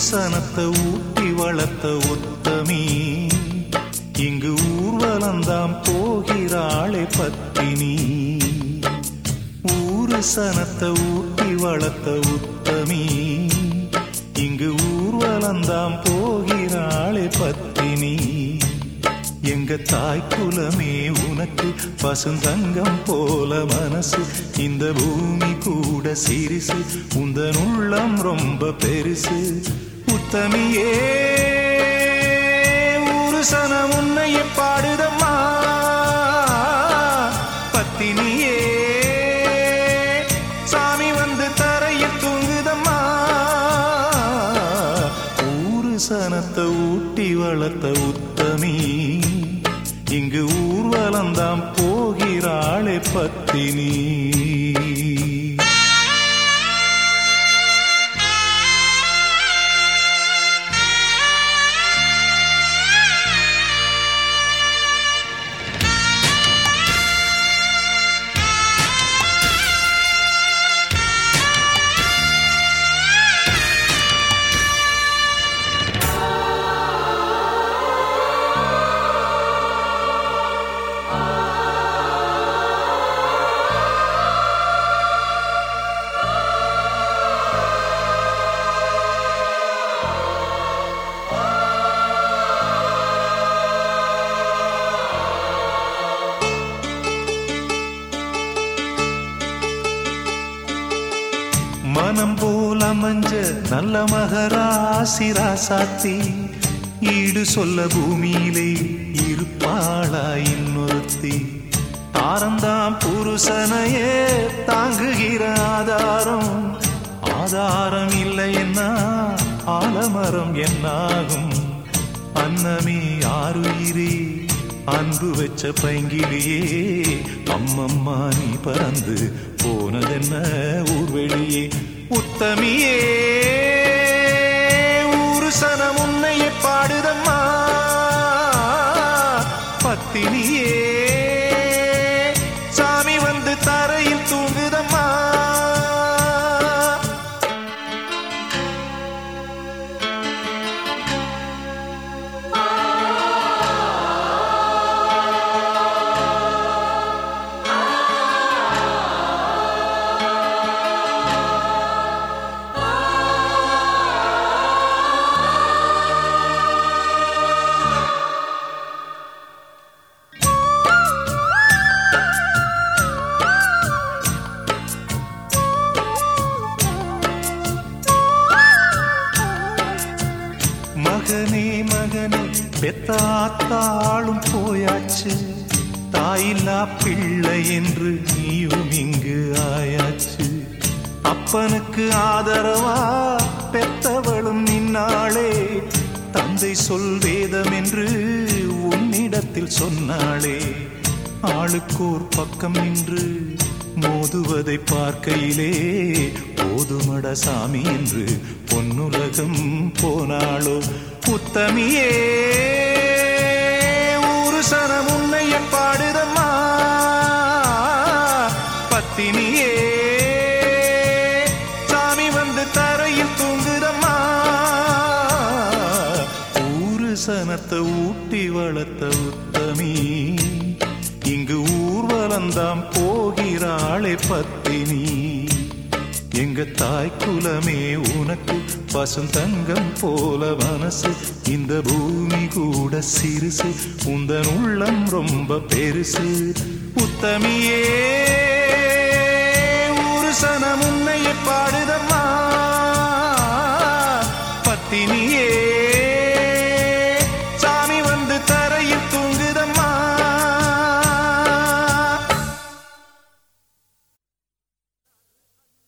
சனத்தை ஊட்டி வளர்த்த உத்தமி இங்கு ஊர்வலந்தாம் போகிறாளே பத்தினி ஊரு சனத்தை ஊட்டி வளர்த்த உத்தமி இங்கு ஊர்வலந்தாம் போகிறாளே பத்தினி எங்க தாய் குலமே உனக்கு பசுந்தங்கம் போல மனசு இந்த பூமி கூட சிரிசு உந்தன் உள்ளம் ரொம்ப பெருசு உத்தமியே ஒரு சனம் உன்னைய பாடுதம்மா பத்தினியே சாமி வந்து தரையில் தூங்குதம்மா ஊரு சனத்தை ஊட்டி வளர்த்த உத்தமி இங்கு ஊர்வலந்தாம் போகிறாளே பத்தினி மனம் போல் அமைஞ்ச நல்ல மகராசி ராசாத்தி ஈடு சொல்ல பூமியிலே இருப்பாளா இன்னொருத்தி ஆரந்தாம் புருஷனையே தாங்குகிற ஆதாரம் ஆதாரம் இல்லை என்ன ஆலமரம் என்னாகும் அன்னமே ஆறுயிரே அன்பு வச்ச பைங்கிலியே அம்மம்மா நீ பறந்து போனதென்ன ஊர்வெளியே உத்தமியே ஊரு சனம் உன்னையே பாடுதம்மா பத்தினியே சாமி வந்து தரையில் தூங்குதம்மா மகனே மகனே பெத்தாத்தாளும் போயாச்சு தாயில்லா பிள்ளை என்று நீயும் இங்கு ஆயாச்சு அப்பனுக்கு ஆதரவா பெத்தவளும் நின்னாளே தந்தை சொல் வேதம் என்று உன்னிடத்தில் சொன்னாளே ஆளுக்கோர் பக்கம் நின்று மோதுவதை பார்க்கையிலே போதுமட சாமி என்று பொன்னுலகம் போனாளோ உத்தமியே ஊரு சனம் உன்னைய பாடுதம்மா பத்தினியே சாமி வந்து தரையில் தூங்குதம்மா ஊரு சனத்தை ஊட்டி வளர்த்த உத்தமி இங்கு ஊர்வலந்தாம் போகிறாளே பத்தினி எங்க தாய் குலமே உனக்கு பசுந்தங்கம் போல மனசு இந்த பூமி கூட சிறுசு உந்தன் உள்ளம் ரொம்ப பெருசு உத்தமியே ஊரு சனம் உன்னைய பாடுதம்மா பத்தினி